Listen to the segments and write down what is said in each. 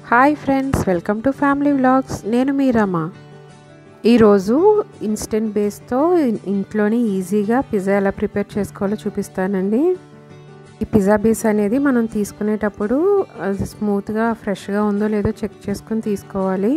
hi friends welcome to family vlogs నేను మీ రమ ఈరోజు ఇన్స్టెంట్ బేస్తో ఇంట్లోనే ఈజీగా పిజ్జా ఎలా ప్రిపేర్ చేసుకోవాలో చూపిస్తానండి ఈ పిజ్జా బేస్ అనేది మనం తీసుకునేటప్పుడు అది స్మూత్గా ఫ్రెష్గా ఉందో లేదో చెక్ చేసుకుని తీసుకోవాలి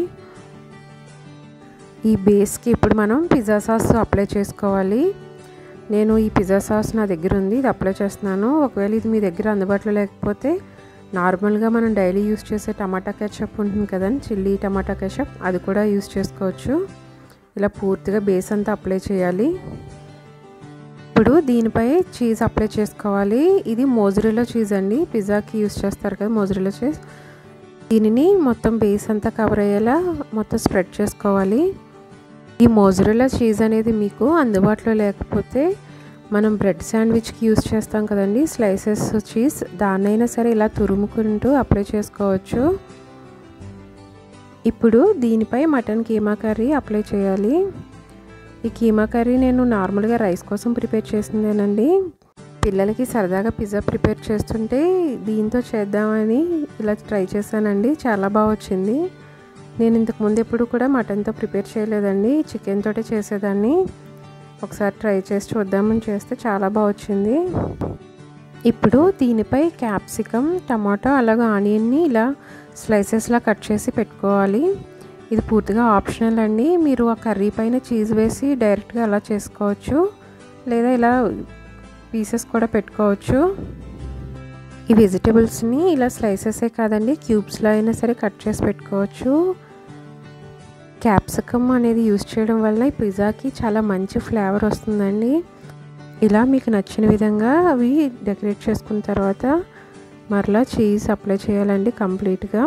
ఈ బేస్కి ఇప్పుడు మనం పిజ్జా సాస్ అప్లై చేసుకోవాలి నేను ఈ పిజ్జా సాస్ నా దగ్గర ఉంది ఇది అప్లై చేస్తున్నాను ఒకవేళ ఇది మీ దగ్గర అందుబాటులో లేకపోతే నార్మల్గా మనం డైలీ యూస్ చేసే టమాటా కెచప్ ఉంటుంది కదండి చిల్లీ టమాటా కెచప్ అది కూడా యూస్ చేసుకోవచ్చు ఇలా పూర్తిగా బేస్ అంతా అప్లై చేయాలి ఇప్పుడు దీనిపై చీజ్ అప్లై చేసుకోవాలి ఇది మోజరిలో చీజ్ అండి పిజ్జాకి యూస్ చేస్తారు కదా మోజరిలో చీజ్ దీనిని మొత్తం బేస్ అంతా కవర్ అయ్యేలా మొత్తం స్ప్రెడ్ చేసుకోవాలి ఈ మోజరిలా చీజ్ అనేది మీకు అందుబాటులో లేకపోతే మనం బ్రెడ్ శాండ్విచ్కి యూస్ చేస్తాం కదండి స్లైసెస్ చీజ్ దాన్నైనా సరే ఇలా తురుముకుంటూ అప్లై చేసుకోవచ్చు ఇప్పుడు దీనిపై మటన్ కీమా కర్రీ అప్లై చేయాలి ఈ కీమా కర్రీ నేను నార్మల్గా రైస్ కోసం ప్రిపేర్ చేసిందేనండి పిల్లలకి సరదాగా పిజ్జా ప్రిపేర్ చేస్తుంటే దీంతో చేద్దామని ఇలా ట్రై చేశానండి చాలా బాగా వచ్చింది నేను ఇంతకు ముందు ఎప్పుడు కూడా మటన్తో ప్రిపేర్ చేయలేదండి చికెన్ తోటే చేసేదాన్ని ఒకసారి ట్రై చేసి చూద్దామని చేస్తే చాలా బాగా వచ్చింది ఇప్పుడు దీనిపై క్యాప్సికమ్ టమాటో అలాగే ఆనియన్ని ఇలా స్లైసెస్లా కట్ చేసి పెట్టుకోవాలి ఇది పూర్తిగా ఆప్షనల్ అండి మీరు ఆ కర్రీ పైన చీజ్ వేసి డైరెక్ట్గా అలా చేసుకోవచ్చు లేదా ఇలా పీసెస్ కూడా పెట్టుకోవచ్చు ఈ వెజిటేబుల్స్ని ఇలా స్లైసెసే కాదండి క్యూబ్స్లో అయినా సరే కట్ చేసి పెట్టుకోవచ్చు క్యాప్సికమ్ అనేది యూస్ చేయడం వల్ల ఈ పిజ్జాకి చాలా మంచి ఫ్లేవర్ వస్తుందండి ఇలా మీకు నచ్చిన విధంగా అవి డెకరేట్ చేసుకున్న తర్వాత మరలా చీజ్ అప్లై చేయాలండి కంప్లీట్గా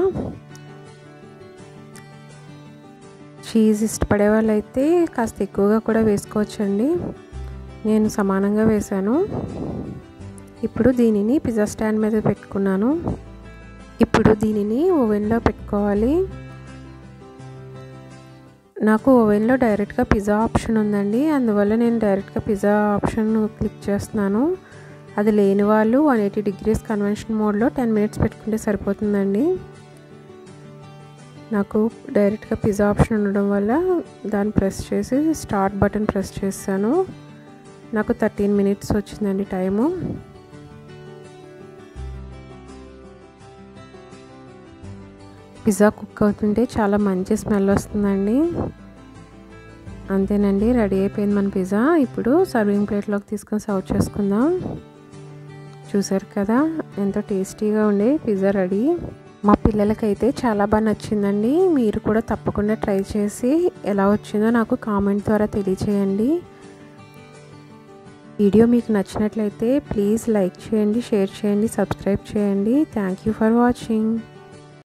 చీజ్ ఇష్టపడే వాళ్ళైతే కాస్త ఎక్కువగా కూడా వేసుకోవచ్చండి నేను సమానంగా వేశాను ఇప్పుడు దీనిని పిజ్జా స్టాండ్ మీద పెట్టుకున్నాను ఇప్పుడు దీనిని ఓవెన్లో పెట్టుకోవాలి నాకు ఓవెన్లో డైరెక్ట్గా పిజ్జా ఆప్షన్ ఉందండి అందువల్ల నేను డైరెక్ట్గా పిజ్జా ఆప్షన్ క్లిక్ చేస్తున్నాను అది లేని వాళ్ళు వన్ ఎయిటీ డిగ్రీస్ కన్వెన్షన్ మోడ్లో టెన్ మినిట్స్ పెట్టుకుంటే సరిపోతుందండి నాకు డైరెక్ట్గా పిజ్జా ఆప్షన్ ఉండడం వల్ల దాన్ని ప్రెస్ చేసి స్టార్ట్ బటన్ ప్రెస్ చేశాను నాకు థర్టీన్ మినిట్స్ వచ్చిందండి టైము పిజ్జా కుక్ అవుతుంటే చాలా మంచి స్మెల్ వస్తుందండి అంతేనండి రెడీ అయిపోయింది మన పిజ్జా ఇప్పుడు సర్వింగ్ ప్లేట్లోకి తీసుకొని సర్వ్ చేసుకుందాం చూసారు కదా ఎంతో టేస్టీగా ఉండే పిజ్జా రెడీ మా పిల్లలకైతే చాలా బాగా నచ్చిందండి మీరు కూడా తప్పకుండా ట్రై చేసి ఎలా వచ్చిందో నాకు కామెంట్ ద్వారా తెలియచేయండి వీడియో మీకు నచ్చినట్లయితే ప్లీజ్ లైక్ చేయండి షేర్ చేయండి సబ్స్క్రైబ్ చేయండి థ్యాంక్ యూ ఫర్ వాచింగ్